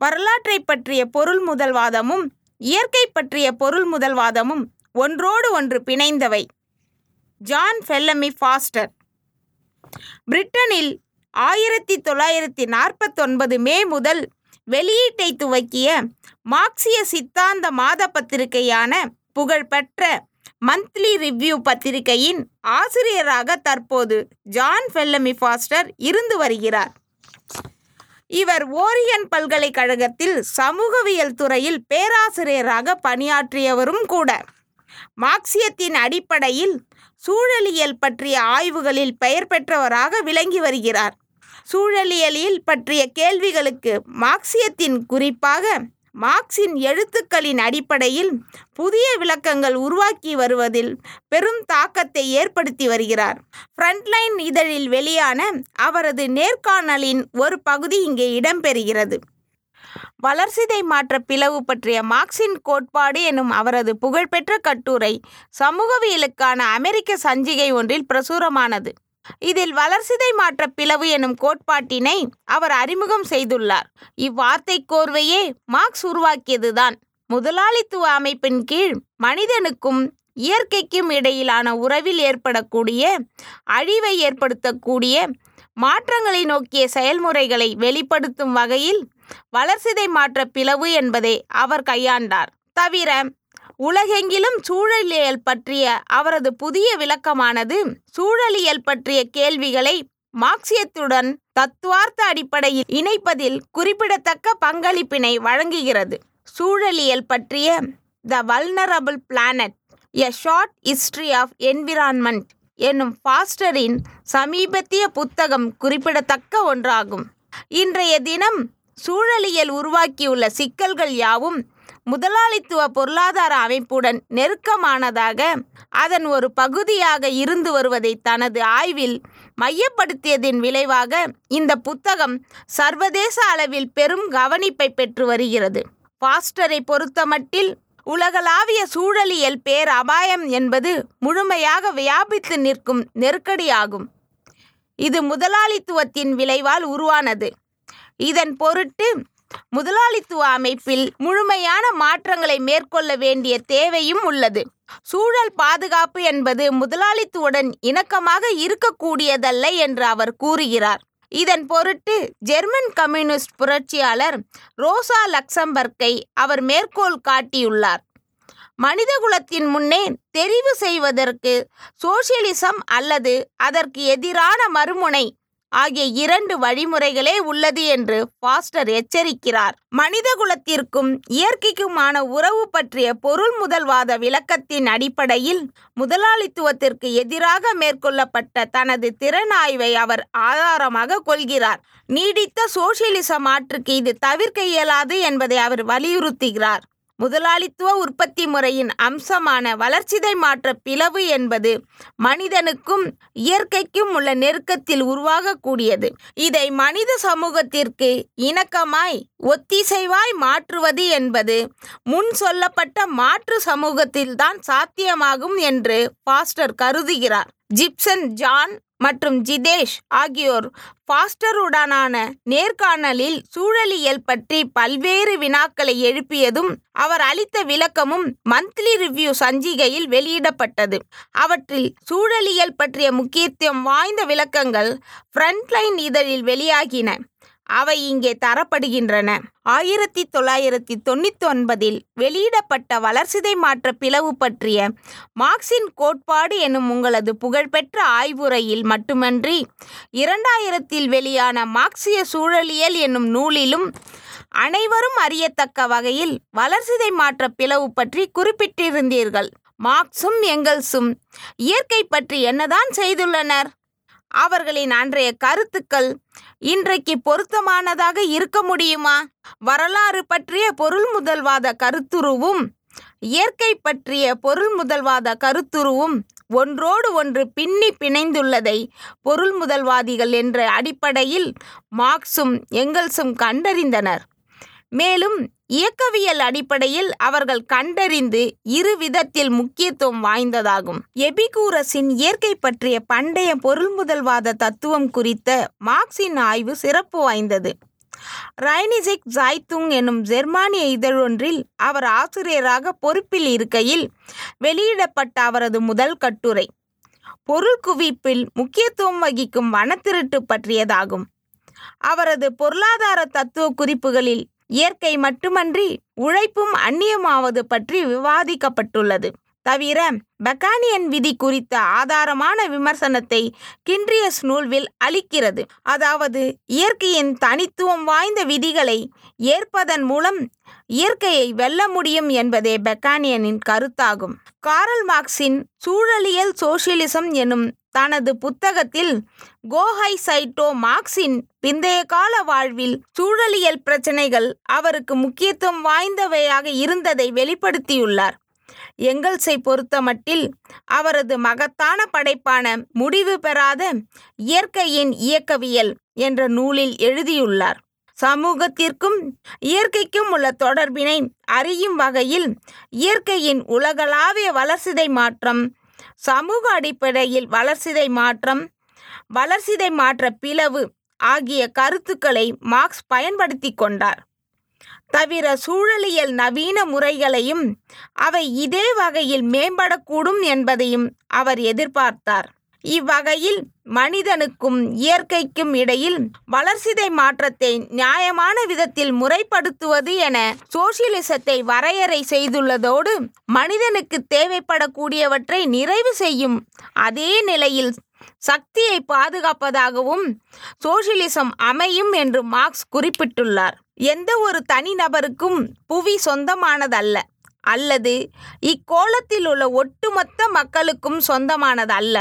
வரலாற்றை பற்றிய பொருள் முதல்வாதமும் இயற்கை பற்றிய பொருள் முதல்வாதமும் ஒன்றோடு ஒன்று பிணைந்தவை ஜான் ஃபெல்லமி ஃபாஸ்டர் பிரிட்டனில் ஆயிரத்தி தொள்ளாயிரத்தி நாற்பத்தொன்பது மே முதல் வெளியீட்டை துவக்கிய மார்க்சிய சித்தாந்த மாத பத்திரிகையான புகழ்பெற்ற மந்த்லி ரிவ்யூ பத்திரிகையின் ஆசிரியராக தற்போது ஜான் ஃபெல்லமி ஃபாஸ்டர் இருந்து வருகிறார் இவர் ஓரியன் பல்கலைக்கழகத்தில் சமூகவியல் துறையில் பேராசிரியராக பணியாற்றியவரும் கூட மார்க்சியத்தின் அடிப்படையில் சூழலியல் பற்றிய ஆய்வுகளில் பெயர் பெற்றவராக விளங்கி வருகிறார் சூழலியலில் பற்றிய கேள்விகளுக்கு மார்க்சியத்தின் குறிப்பாக மார்க்சின் எழுத்துக்களின் அடிப்படையில் புதிய விளக்கங்கள் உருவாக்கி வருவதில் பெரும் தாக்கத்தை ஏற்படுத்தி வருகிறார் ஃப்ரண்ட்லைன் இதழில் வெளியான அவரது நேர்காணலின் ஒரு பகுதி இங்கே இடம்பெறுகிறது வளர்சிதை மாற்ற பிளவு பற்றிய மார்க்சின் கோட்பாடு எனும் அவரது புகழ்பெற்ற கட்டுரை சமூகவியலுக்கான அமெரிக்க சஞ்சிகை ஒன்றில் பிரசுரமானது இதில் வளர்சிதை மாற்ற பிளவு எனும் கோட்பாட்டினை அவர் அறிமுகம் செய்துள்ளார் இவ்வார்த்தை கோர்வையே மார்க்ஸ் உருவாக்கியதுதான் முதலாளித்துவ அமைப்பின் கீழ் மனிதனுக்கும் இயற்கைக்கும் இடையிலான உறவில் ஏற்படக்கூடிய அழிவை ஏற்படுத்தக்கூடிய மாற்றங்களை நோக்கிய செயல்முறைகளை வெளிப்படுத்தும் வகையில் வளர்சிதை மாற்ற பிளவு என்பதை அவர் கையாண்டார் தவிர உலகெங்கிலும் சூழலியல் பற்றிய அவரது புதிய விளக்கமானது சூழலியல் பற்றிய கேள்விகளை மார்க்சியத்துடன் தத்துவார்த்த அடிப்படையில் இணைப்பதில் குறிப்பிடத்தக்க பங்களிப்பினை வழங்குகிறது சூழலியல் பற்றிய the vulnerable planet a short history of environment என்னும் ஃபாஸ்டரின் சமீபத்திய புத்தகம் குறிப்பிடத்தக்க ஒன்றாகும் இன்றைய தினம் சூழலியல் உருவாக்கியுள்ள சிக்கல்கள் யாவும் முதலாளித்துவ பொருளாதார அமைப்புடன் நெருக்கமானதாக அதன் ஒரு பகுதியாக இருந்து வருவதை தனது ஆய்வில் மையப்படுத்தியதின் விளைவாக இந்த புத்தகம் சர்வதேச அளவில் பெரும் கவனிப்பை பெற்று வருகிறது பாஸ்டரை பொறுத்தமட்டில் உலகளாவிய சூழலியல் பேர் அபாயம் என்பது முழுமையாக வியாபித்து நிற்கும் நெருக்கடியாகும் இது முதலாளித்துவத்தின் விளைவால் உருவானது இதன் பொருட்டு முதலாளித்துவ அமைப்பில் முழுமையான மாற்றங்களை மேற்கொள்ள வேண்டிய தேவையும் உள்ளது சூழல் பாதுகாப்பு என்பது முதலாளித்துவுடன் இணக்கமாக இருக்கக்கூடியதல்ல என்று அவர் கூறுகிறார் இதன் பொருட்டு ஜெர்மன் கம்யூனிஸ்ட் புரட்சியாளர் ரோசா லக்சம்பர்க்கை அவர் மேற்கோள் காட்டியுள்ளார் மனிதகுலத்தின் முன்னே தெரிவு செய்வதற்கு சோசியலிசம் அல்லது அதற்கு எதிரான மறுமுனை ஆகிய இரண்டு வழிமுறைகளே உள்ளது என்று பாஸ்டர் எச்சரிக்கிறார் மனிதகுலத்திற்கும் இயற்கைக்குமான உறவு பற்றிய பொருள் முதல்வாத விளக்கத்தின் அடிப்படையில் முதலாளித்துவத்திற்கு எதிராக மேற்கொள்ளப்பட்ட தனது திறனாய்வை அவர் ஆதாரமாக கொள்கிறார் நீடித்த சோசியலிச மாற்றுக்கு இது தவிர்க்க இயலாது என்பதை அவர் வலியுறுத்துகிறார் முதலாளித்துவ உற்பத்தி முறையின் அம்சமான வளர்ச்சிதை மாற்ற பிளவு என்பது மனிதனுக்கும் இயற்கைக்கும் உள்ள நெருக்கத்தில் உருவாகக்கூடியது இதை மனித சமூகத்திற்கு இணக்கமாய் ஒத்திசைவாய் மாற்றுவது என்பது முன் சொல்லப்பட்ட மாற்று சமூகத்தில்தான் சாத்தியமாகும் என்று பாஸ்டர் கருதுகிறார் ஜிப்சன் ஜான் மற்றும் ஜிதேஷ் ஆகியோர் பாஸ்டருடனான நேர்காணலில் சூழலியல் பற்றி பல்வேறு வினாக்களை எழுப்பியதும் அவர் அளித்த விளக்கமும் மந்த்லி ரிவ்யூ சஞ்சிகையில் வெளியிடப்பட்டது அவற்றில் சூழலியல் பற்றிய முக்கியத்துவம் வாய்ந்த விளக்கங்கள் ஃப்ரண்ட்லைன் இதழில் வெளியாகின அவை இங்கே தரப்படுகின்றன ஆயிரத்தி தொள்ளாயிரத்தி தொண்ணூத்தி ஒன்பதில் வெளியிடப்பட்ட வளர்சிதை மாற்ற பிளவு பற்றிய மார்க்சின் கோட்பாடு எனும் உங்களது புகழ்பெற்ற ஆய்வுரையில் மட்டுமன்றி இரண்டாயிரத்தில் வெளியான மார்க்சிய சூழலியல் என்னும் நூலிலும் அனைவரும் அறியத்தக்க வகையில் வளர்சிதை மாற்ற பிளவு பற்றி குறிப்பிட்டிருந்தீர்கள் மார்க்சும் எங்கல்ஸும் இயற்கை பற்றி என்னதான் செய்துள்ளனர் அவர்களின் அன்றைய கருத்துக்கள் இன்றைக்கு பொருத்தமானதாக இருக்க முடியுமா வரலாறு பற்றிய பொருள் முதல்வாத கருத்துருவும் இயற்கை பற்றிய பொருள் முதல்வாத கருத்துருவும் ஒன்றோடு ஒன்று பின்னி பிணைந்துள்ளதை பொருள் முதல்வாதிகள் என்ற அடிப்படையில் மார்க்சும் எங்கல்ஸும் கண்டறிந்தனர் மேலும் இயக்கவியல் அடிப்படையில் அவர்கள் கண்டறிந்து இரு விதத்தில் முக்கியத்துவம் வாய்ந்ததாகும் எபிகூரஸின் இயற்கை பற்றிய பண்டைய பொருள் முதல்வாத தத்துவம் குறித்த மார்க்சின் ஆய்வு சிறப்பு வாய்ந்தது ரைனிசிக் ஜாய்துங் என்னும் ஜெர்மானிய இதழொன்றில் அவர் ஆசிரியராக பொறுப்பில் இருக்கையில் வெளியிடப்பட்ட அவரது முதல் கட்டுரை பொருள் குவிப்பில் முக்கியத்துவம் வகிக்கும் வனத்திருட்டு பற்றியதாகும் அவரது பொருளாதார தத்துவ குறிப்புகளில் இயற்கை மட்டுமன்றி உழைப்பும் அந்நியமாவது பற்றி விவாதிக்கப்பட்டுள்ளது தவிர பெக்கானியன் விதி குறித்த ஆதாரமான விமர்சனத்தை கின்ட்ரியஸ் நூல்வில் அளிக்கிறது அதாவது இயற்கையின் தனித்துவம் வாய்ந்த விதிகளை ஏற்பதன் மூலம் இயற்கையை வெல்ல முடியும் என்பதே பெக்கானியனின் கருத்தாகும் காரல் மார்க்சின் சூழலியல் சோசியலிசம் எனும் தனது புத்தகத்தில் கோஹை சைட்டோ மார்க்சின் பிந்தைய கால வாழ்வில் சூழலியல் பிரச்சனைகள் அவருக்கு முக்கியத்துவம் வாய்ந்தவையாக இருந்ததை வெளிப்படுத்தியுள்ளார் எங்கல்ஸை பொறுத்தமட்டில் அவரது மகத்தான படைப்பான முடிவு பெறாத இயற்கையின் இயக்கவியல் என்ற நூலில் எழுதியுள்ளார் சமூகத்திற்கும் இயற்கைக்கும் உள்ள தொடர்பினை அறியும் வகையில் இயற்கையின் உலகளாவிய வளர்சிதை மாற்றம் சமூக அடிப்படையில் வளர்சிதை மாற்றம் வளர்சிதை மாற்ற பிளவு ஆகிய கருத்துக்களை மார்க்ஸ் பயன்படுத்தி கொண்டார் தவிர சூழலியல் நவீன முறைகளையும் அவை இதே வகையில் மேம்படக்கூடும் என்பதையும் அவர் எதிர்பார்த்தார் இவ்வகையில் மனிதனுக்கும் இயற்கைக்கும் இடையில் வளர்சிதை மாற்றத்தை நியாயமான விதத்தில் முறைப்படுத்துவது என சோசியலிசத்தை வரையறை செய்துள்ளதோடு மனிதனுக்கு தேவைப்படக்கூடியவற்றை நிறைவு செய்யும் அதே நிலையில் சக்தியை பாதுகாப்பதாகவும் சோசியலிசம் அமையும் என்று மார்க்ஸ் குறிப்பிட்டுள்ளார் எந்த ஒரு தனிநபருக்கும் புவி சொந்தமானதல்ல அல்லது இக்கோளத்தில் உள்ள ஒட்டுமொத்த மக்களுக்கும் சொந்தமானதல்ல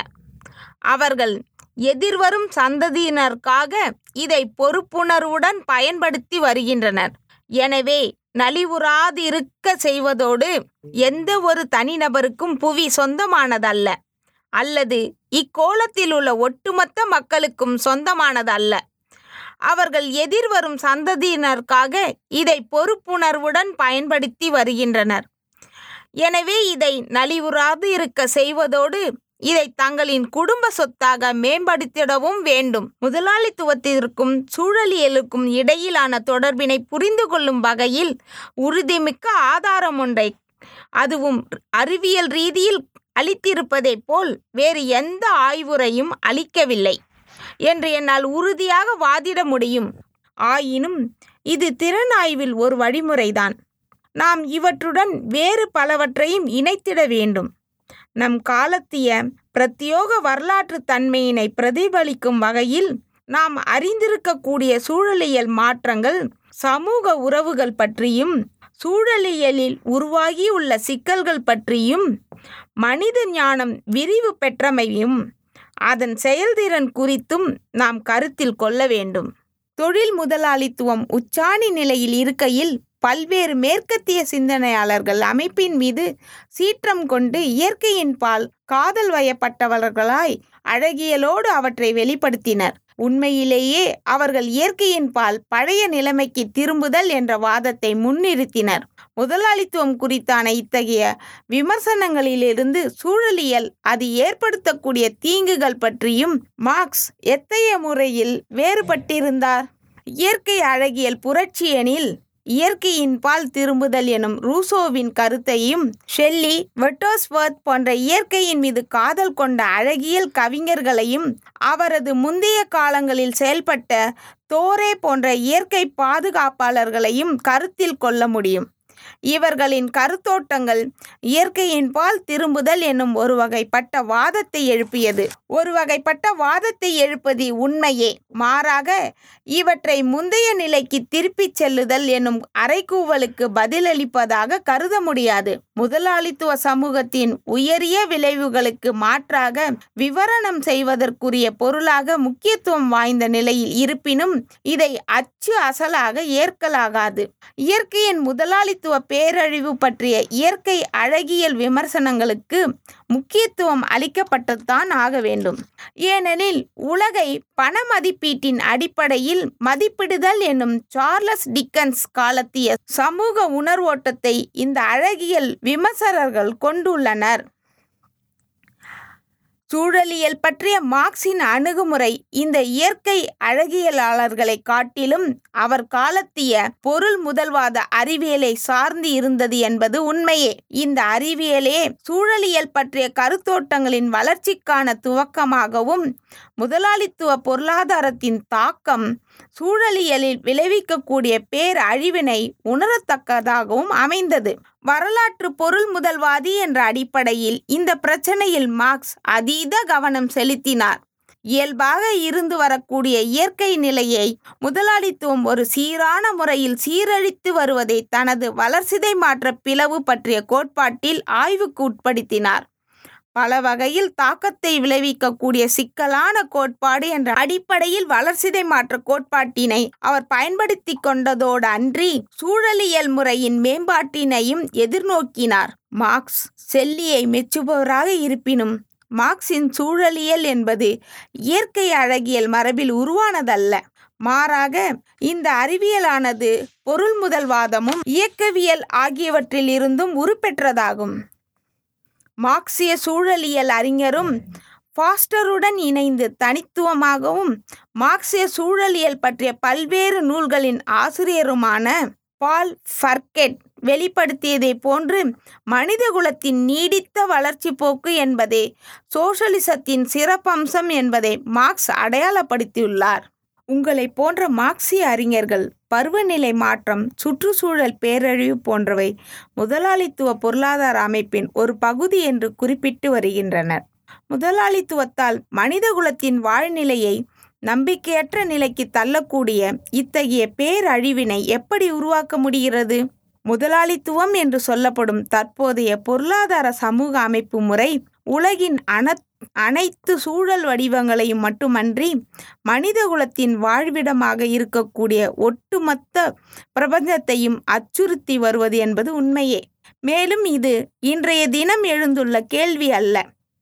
அவர்கள் எதிர்வரும் சந்ததியினருக்காக இதை பொறுப்புணர்வுடன் பயன்படுத்தி வருகின்றனர் எனவே நலிவுறாதிருக்க செய்வதோடு எந்த ஒரு தனிநபருக்கும் புவி சொந்தமானதல்ல அல்லது இக்கோளத்தில் உள்ள ஒட்டுமொத்த மக்களுக்கும் சொந்தமானதல்ல அவர்கள் எதிர்வரும் சந்ததியினருக்காக இதை பொறுப்புணர்வுடன் பயன்படுத்தி வருகின்றனர் எனவே இதை நலிவுறாது இருக்க செய்வதோடு இதை தங்களின் குடும்ப சொத்தாக மேம்படுத்திடவும் வேண்டும் முதலாளித்துவத்திற்கும் சூழலியலுக்கும் இடையிலான தொடர்பினை புரிந்து கொள்ளும் வகையில் உறுதிமிக்க ஆதாரம் ஒன்றை அதுவும் அறிவியல் ரீதியில் அளித்திருப்பதைப் போல் வேறு எந்த ஆய்வுரையும் அளிக்கவில்லை என்று என்னால் உறுதியாக வாதிட முடியும் ஆயினும் இது திறனாய்வில் ஒரு வழிமுறைதான் நாம் இவற்றுடன் வேறு பலவற்றையும் இணைத்திட வேண்டும் நம் காலத்திய பிரத்யோக வரலாற்று தன்மையினை பிரதிபலிக்கும் வகையில் நாம் அறிந்திருக்கக்கூடிய சூழலியல் மாற்றங்கள் சமூக உறவுகள் பற்றியும் சூழலியலில் உருவாகியுள்ள சிக்கல்கள் பற்றியும் மனித ஞானம் விரிவு பெற்றமையும் அதன் செயல்திறன் குறித்தும் நாம் கருத்தில் கொள்ள வேண்டும் தொழில் முதலாளித்துவம் உச்சாணி நிலையில் இருக்கையில் பல்வேறு மேற்கத்திய சிந்தனையாளர்கள் அமைப்பின் மீது சீற்றம் கொண்டு இயற்கையின் பால் காதல் வயப்பட்டவர்களாய் அழகியலோடு அவற்றை வெளிப்படுத்தினர் உண்மையிலேயே அவர்கள் இயற்கையின் பால் பழைய நிலைமைக்கு திரும்புதல் என்ற வாதத்தை முன்னிறுத்தினர் முதலாளித்துவம் குறித்தான இத்தகைய விமர்சனங்களிலிருந்து சூழலியல் அது ஏற்படுத்தக்கூடிய தீங்குகள் பற்றியும் மார்க்ஸ் எத்தகைய முறையில் வேறுபட்டிருந்தார் இயற்கை அழகியல் புரட்சி எனில் இயற்கையின் பால் திரும்புதல் எனும் ரூசோவின் கருத்தையும் ஷெல்லி வெட்டோஸ்வர்த் போன்ற இயற்கையின் மீது காதல் கொண்ட அழகியல் கவிஞர்களையும் அவரது முந்தைய காலங்களில் செயல்பட்ட தோரே போன்ற இயற்கை பாதுகாப்பாளர்களையும் கருத்தில் கொள்ள முடியும் இவர்களின் கருத்தோட்டங்கள் இயற்கையின் பால் திரும்புதல் என்னும் ஒரு வகைப்பட்ட வாதத்தை எழுப்பியது ஒரு வகைப்பட்ட வாதத்தை எழுப்பது உண்மையே மாறாக இவற்றை முந்தைய நிலைக்கு திருப்பிச் செல்லுதல் என்னும் அறைகூவலுக்கு பதிலளிப்பதாக கருத முடியாது முதலாளித்துவ சமூகத்தின் உயரிய விளைவுகளுக்கு மாற்றாக விவரணம் செய்வதற்குரிய பொருளாக முக்கியத்துவம் வாய்ந்த நிலையில் இருப்பினும் இதை அச்சு அசலாக ஏற்கலாகாது இயற்கையின் முதலாளித்துவ பேரழிவு பற்றிய இயற்கை அழகியல் விமர்சனங்களுக்கு முக்கியத்துவம் அளிக்கப்பட்டுத்தான் ஆக வேண்டும் ஏனெனில் உலகை பண மதிப்பீட்டின் அடிப்படையில் மதிப்பிடுதல் என்னும் சார்லஸ் டிக்கன்ஸ் காலத்திய சமூக உணர்வோட்டத்தை இந்த அழகியல் விமர்சகர்கள் கொண்டுள்ளனர் சூழலியல் பற்றிய மார்க்சின் அணுகுமுறை இந்த இயற்கை அழகியலாளர்களை காட்டிலும் அவர் காலத்திய பொருள் முதல்வாத அறிவியலை சார்ந்து இருந்தது என்பது உண்மையே இந்த அறிவியலே சூழலியல் பற்றிய கருத்தோட்டங்களின் வளர்ச்சிக்கான துவக்கமாகவும் முதலாளித்துவ பொருளாதாரத்தின் தாக்கம் சூழலியலில் விளைவிக்கக்கூடிய பேரழிவினை உணரத்தக்கதாகவும் அமைந்தது வரலாற்று பொருள் முதல்வாதி என்ற அடிப்படையில் இந்த பிரச்சனையில் மார்க்ஸ் அதீத கவனம் செலுத்தினார் இயல்பாக இருந்து வரக்கூடிய இயற்கை நிலையை முதலாளித்துவம் ஒரு சீரான முறையில் சீரழித்து வருவதை தனது வளர்சிதை மாற்ற பிளவு பற்றிய கோட்பாட்டில் ஆய்வுக்கு உட்படுத்தினார் பல வகையில் தாக்கத்தை விளைவிக்கக்கூடிய சிக்கலான கோட்பாடு என்ற அடிப்படையில் வளர்சிதை மாற்ற கோட்பாட்டினை அவர் பயன்படுத்தி கொண்டதோடு அன்றி சூழலியல் முறையின் மேம்பாட்டினையும் எதிர்நோக்கினார் மார்க்ஸ் செல்லியை மெச்சுபவராக இருப்பினும் மார்க்சின் சூழலியல் என்பது இயற்கை அழகியல் மரபில் உருவானதல்ல மாறாக இந்த அறிவியலானது பொருள் முதல்வாதமும் இயக்கவியல் ஆகியவற்றில் இருந்தும் உருப்பெற்றதாகும் மார்க்சிய சூழலியல் அறிஞரும் ஃபாஸ்டருடன் இணைந்து தனித்துவமாகவும் மார்க்சிய சூழலியல் பற்றிய பல்வேறு நூல்களின் ஆசிரியருமான பால் ஃபர்கெட் வெளிப்படுத்தியதை போன்று மனிதகுலத்தின் நீடித்த வளர்ச்சி போக்கு என்பதே சோஷலிசத்தின் சிறப்பம்சம் என்பதை மார்க்ஸ் அடையாளப்படுத்தியுள்ளார் உங்களை போன்ற மார்க்சிய அறிஞர்கள் பருவநிலை மாற்றம் சுற்றுச்சூழல் பேரழிவு போன்றவை முதலாளித்துவ பொருளாதார அமைப்பின் ஒரு பகுதி என்று குறிப்பிட்டு வருகின்றனர் முதலாளித்துவத்தால் மனிதகுலத்தின் வாழ்நிலையை நம்பிக்கையற்ற நிலைக்கு தள்ளக்கூடிய இத்தகைய பேரழிவினை எப்படி உருவாக்க முடிகிறது முதலாளித்துவம் என்று சொல்லப்படும் தற்போதைய பொருளாதார சமூக அமைப்பு முறை உலகின் அன அனைத்து சூழல் வடிவங்களையும் மட்டுமன்றி மனிதகுலத்தின் வாழ்விடமாக இருக்கக்கூடிய ஒட்டுமொத்த பிரபஞ்சத்தையும் அச்சுறுத்தி வருவது என்பது உண்மையே மேலும் இது இன்றைய தினம் எழுந்துள்ள கேள்வி அல்ல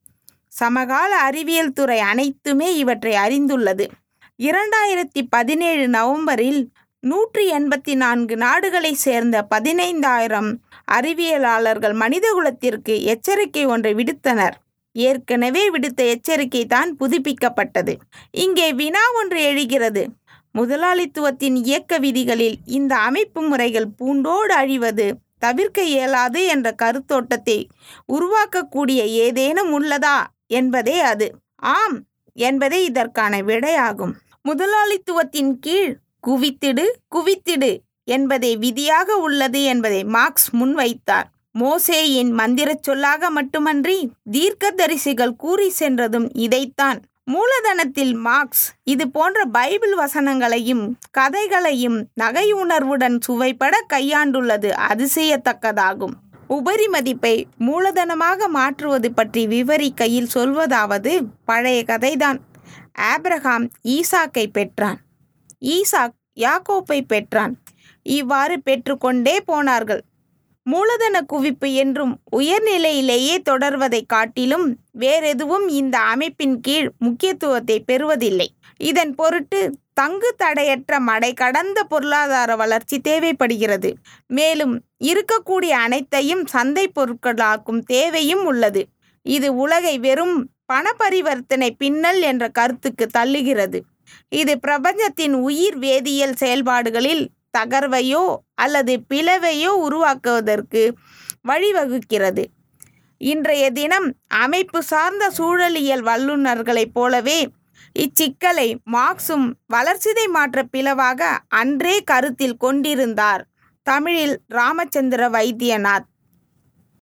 சமகால அறிவியல் துறை அனைத்துமே இவற்றை அறிந்துள்ளது இரண்டாயிரத்தி பதினேழு நவம்பரில் நூற்றி எண்பத்தி நான்கு நாடுகளை சேர்ந்த பதினைந்தாயிரம் அறிவியலாளர்கள் மனிதகுலத்திற்கு எச்சரிக்கை ஒன்றை விடுத்தனர் ஏற்கனவே விடுத்த எச்சரிக்கை தான் புதுப்பிக்கப்பட்டது இங்கே வினா ஒன்று எழுகிறது முதலாளித்துவத்தின் இயக்க விதிகளில் இந்த அமைப்பு முறைகள் பூண்டோடு அழிவது தவிர்க்க இயலாது என்ற கருத்தோட்டத்தை உருவாக்கக்கூடிய ஏதேனும் உள்ளதா என்பதே அது ஆம் என்பதே இதற்கான விடையாகும் முதலாளித்துவத்தின் கீழ் குவித்திடு குவித்திடு என்பதே விதியாக உள்ளது என்பதை மார்க்ஸ் முன்வைத்தார் மோசேயின் மந்திரச் சொல்லாக மட்டுமன்றி தீர்க்கதரிசிகள் கூறி சென்றதும் இதைத்தான் மூலதனத்தில் மார்க்ஸ் இது போன்ற பைபிள் வசனங்களையும் கதைகளையும் நகையுணர்வுடன் சுவைப்பட கையாண்டுள்ளது அதிசயத்தக்கதாகும் உபரி மதிப்பை மூலதனமாக மாற்றுவது பற்றி விவரிக்கையில் சொல்வதாவது பழைய கதைதான் ஆப்ரஹாம் ஈசாக்கை பெற்றான் ஈசாக் யாக்கோப்பை பெற்றான் இவ்வாறு பெற்றுக்கொண்டே போனார்கள் மூலதன குவிப்பு என்றும் உயர்நிலையிலேயே தொடர்வதை காட்டிலும் வேறெதுவும் இந்த அமைப்பின் கீழ் முக்கியத்துவத்தை பெறுவதில்லை இதன் பொருட்டு தங்கு தடையற்ற மடை கடந்த பொருளாதார வளர்ச்சி தேவைப்படுகிறது மேலும் இருக்கக்கூடிய அனைத்தையும் சந்தை பொருட்களாக்கும் தேவையும் உள்ளது இது உலகை வெறும் பண பரிவர்த்தனை பின்னல் என்ற கருத்துக்கு தள்ளுகிறது இது பிரபஞ்சத்தின் உயிர் வேதியியல் செயல்பாடுகளில் தகர்வையோ அல்லது பிளவையோ உருவாக்குவதற்கு வழிவகுக்கிறது இன்றைய தினம் அமைப்பு சார்ந்த சூழலியல் வல்லுநர்களைப் போலவே இச்சிக்கலை மார்க்சும் வளர்சிதை மாற்ற பிளவாக அன்றே கருத்தில் கொண்டிருந்தார் தமிழில் ராமச்சந்திர வைத்தியநாத்